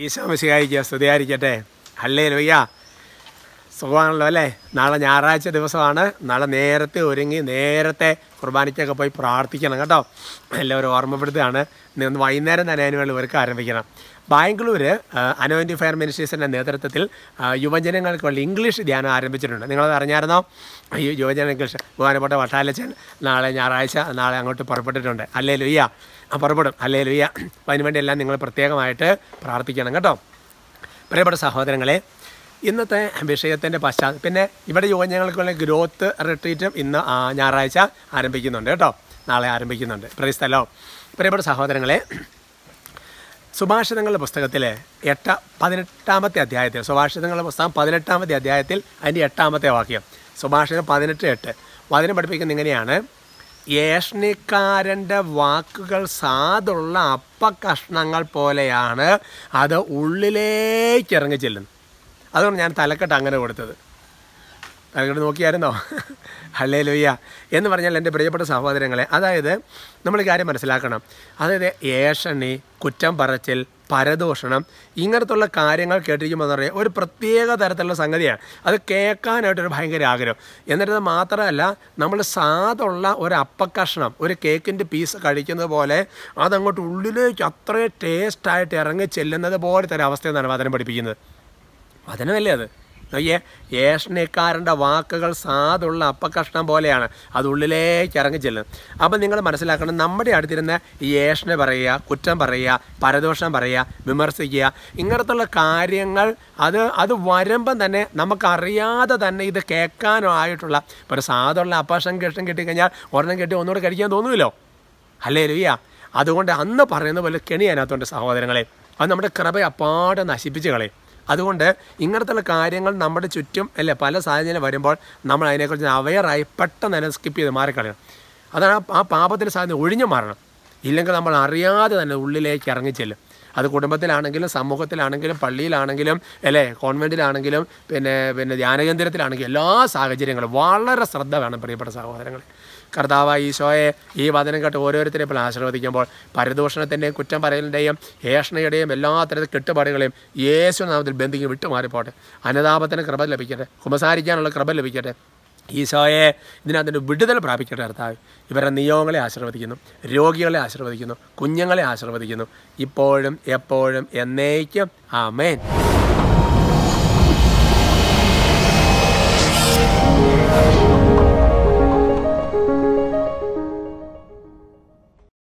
ഈശോമിശിഹായിക്ക് സ്തുതിയായിരിക്കട്ടെ അല്ലേ ലുയ്യ സുഖമാണല്ലോ അല്ലേ നാളെ ഞായറാഴ്ച ദിവസമാണ് നാളെ നേരത്തെ ഒരുങ്ങി നേരത്തെ കുർബാനയ്ക്കൊക്കെ പോയി പ്രാർത്ഥിക്കണം കേട്ടോ എല്ലാവരും ഓർമ്മപ്പെടുത്തുകയാണ് ഇന്ന് ഒന്ന് വൈകുന്നേരം തന്നെ അതിന് വേണ്ടി ഇവർക്ക് ആരംഭിക്കണം ബാംഗ്ലൂർ അനോയിൻറ്റി ഫയർ മിനിസ്ട്രീസിൻ്റെ നേതൃത്വത്തിൽ ആ, യുവജനങ്ങൾക്ക് വേണ്ടി ഇംഗ്ലീഷ് ധ്യാനം ആരംഭിച്ചിട്ടുണ്ട് നിങ്ങളത് അറിഞ്ഞായിരുന്നോ ഈ യുവജന ഇംഗ്ലീഷ് ബഹുമാനപ്പെട്ട വട്ടാലച്ചൻ നാളെ ഞായറാഴ്ച നാളെ അങ്ങോട്ട് പുറപ്പെട്ടിട്ടുണ്ട് അല്ലേ ലുയ്യ ആ പുറപ്പെടും അല്ലേ ലുയ്യ അപ്പോൾ അതിനുവേണ്ടി എല്ലാം നിങ്ങൾ പ്രത്യേകമായിട്ട് പ്രാർത്ഥിക്കണം കേട്ടോ പ്രിയപ്പെട്ട സഹോദരങ്ങളെ ഇന്നത്തെ വിഷയത്തിൻ്റെ പശ്ചാത്തലം പിന്നെ ഇവിടെ യുവജനങ്ങൾക്കുള്ള ഗ്രോത്ത് റിട്രീറ്റും ഇന്ന് ആ, ഞായറാഴ്ച ആരംഭിക്കുന്നുണ്ട് കേട്ടോ നാളെ ആരംഭിക്കുന്നുണ്ട് പ്രൈസ്തലോ പ്രിയപ്പെട്ട സഹോദരങ്ങളെ സുഭാഷിതങ്ങളുടെ പുസ്തകത്തിൽ എട്ട പതിനെട്ടാമത്തെ അധ്യായത്തിൽ സുഭാഷിതങ്ങളുടെ പുസ്തകം പതിനെട്ടാമത്തെ അധ്യായത്തിൽ അതിൻ്റെ എട്ടാമത്തെ വാക്യം സുഭാഷിതം പതിനെട്ട് എട്ട് വചനം പഠിപ്പിക്കുന്ന ഇങ്ങനെയാണ് ഏഷ്ണിക്കാരൻ്റെ വാക്കുകൾ സാധുള്ള അപ്പക്കഷ്ണങ്ങൾ പോലെയാണ് അത് ഉള്ളിലേക്ക് ഇറങ്ങി ചെല്ലുന്നത് അതുകൊണ്ട് ഞാൻ തലക്കെട്ട് അങ്ങനെ കൊടുത്തത് തലക്കെട്ട് നോക്കിയായിരുന്നോ ഹല്ലേ ലൊയ്യ എന്ന് പറഞ്ഞാൽ എൻ്റെ പ്രിയപ്പെട്ട സഹോദരങ്ങളെ അതായത് നമ്മൾ ഈ കാര്യം മനസ്സിലാക്കണം അതായത് ഏഷണി കുറ്റം പറച്ചിൽ പരദൂഷണം ഇങ്ങനത്തുള്ള കാര്യങ്ങൾ കേട്ടിരിക്കുമ്പോൾ എന്ന് പറഞ്ഞാൽ ഒരു പ്രത്യേക തരത്തിലുള്ള സംഗതിയാണ് അത് കേൾക്കാനായിട്ടൊരു ഭയങ്കര ആഗ്രഹം എന്നിട്ട് അത് മാത്രമല്ല നമ്മൾ സാധുള്ള ഒരു അപ്പക്കഷ്ണം ഒരു കേക്കിൻ്റെ പീസ് കഴിക്കുന്നത് പോലെ അതങ്ങോട്ട് ഉള്ളിലേക്ക് അത്രയും ടേസ്റ്റായിട്ട് ഇറങ്ങി ചെല്ലുന്നത് പോലത്തെ ഒരു അവസ്ഥയെന്നാണ് വചനം പഠിപ്പിക്കുന്നത് വചനമല്ലേ അത് നോക്കിയേ ഏഷണിക്കാരൻ്റെ വാക്കുകൾ സാധുള്ള അപ്പക്കഷ്ണം പോലെയാണ് അത് ഉള്ളിലേക്ക് ഇറങ്ങി ചെല്ലുന്നത് അപ്പം നിങ്ങൾ മനസ്സിലാക്കണം നമ്മുടെ അടുത്തിരുന്ന് ഈ ഏഷണ പറയുക കുറ്റം പറയുക പരദോഷം പറയുക വിമർശിക്കുക ഇങ്ങനത്തുള്ള കാര്യങ്ങൾ അത് അത് വരുമ്പം തന്നെ നമുക്കറിയാതെ തന്നെ ഇത് കേൾക്കാനായിട്ടുള്ള ഇപ്പോൾ ഒരു സാധുള്ള അപ്പക്ഷം കിട്ടും കിട്ടിക്കഴിഞ്ഞാൽ ഒരെണ്ണം കെട്ടി ഒന്നുകൂടെ കഴിക്കാൻ തോന്നുമല്ലോ അല്ലേ ലുയ്യ അതുകൊണ്ട് അന്ന് പറയുന്ന പോലെ കെണി അതിനകത്തുണ്ട് സഹോദരങ്ങളെ അത് നമ്മുടെ കൃപ അപ്പാടെ നശിപ്പിച്ച് കളയും അതുകൊണ്ട് ഇങ്ങനത്തുള്ള കാര്യങ്ങൾ നമ്മുടെ ചുറ്റും അല്ലേ പല സാഹചര്യം വരുമ്പോൾ നമ്മൾ അതിനെക്കുറിച്ച് അവയറായി പെട്ടെന്ന് തന്നെ സ്കിപ്പ് ചെയ്ത് മാറിക്കളയണം അതാണ് ആ- ആ പാപത്തിൻ്റെ സാധ്യത ഒഴിഞ്ഞു മാറണം ഇല്ലെങ്കിൽ നമ്മൾ അറിയാതെ തന്നെ ഉള്ളിലേക്ക് ഇറങ്ങിച്ചെല്ലും അത് കുടുംബത്തിലാണെങ്കിലും സമൂഹത്തിലാണെങ്കിലും പള്ളിയിലാണെങ്കിലും അല്ലേ കോൺവെൻറ്റിലാണെങ്കിലും പിന്നെ പിന്നെ ധ്യാനകേന്ദ്രത്തിലാണെങ്കിലും എല്ലാ സാഹചര്യങ്ങളും വളരെ ശ്രദ്ധ വേണം പ്രിയപ്പെട്ട സഹോദരങ്ങളെ കർത്താവ് ഈശോയെ ഈ വചനം കേട്ട് ഓരോരുത്തരെയും ഇപ്പോൾ ആശീർവദിക്കുമ്പോൾ പരിദൂഷണത്തിൻ്റെയും കുറ്റം പറയലിൻ്റെയും ഏഷണയുടെയും എല്ലാ തരത്തിൽ കെട്ടുപാടുകളെയും യേശു നാമത്തിൽ ബന്ധിക്ക് വിട്ടുമാറിപ്പോട്ടെ അനുതാപത്തിന് കൃപ ലഭിക്കട്ടെ കുമ്പസാരിക്കാനുള്ള കൃപ ലഭിക്കട്ടെ ഈശോയെ ഇതിനകത്തിൻ്റെ വിടുതൽ പ്രാപിക്കട്ടെ കർത്താവ് ഇവരുടെ നിയോഗങ്ങളെ ആശീർവദിക്കുന്നു രോഗികളെ ആശീർവദിക്കുന്നു കുഞ്ഞുങ്ങളെ ആശീർവദിക്കുന്നു ഇപ്പോഴും എപ്പോഴും എന്നേക്കും ആമേൻ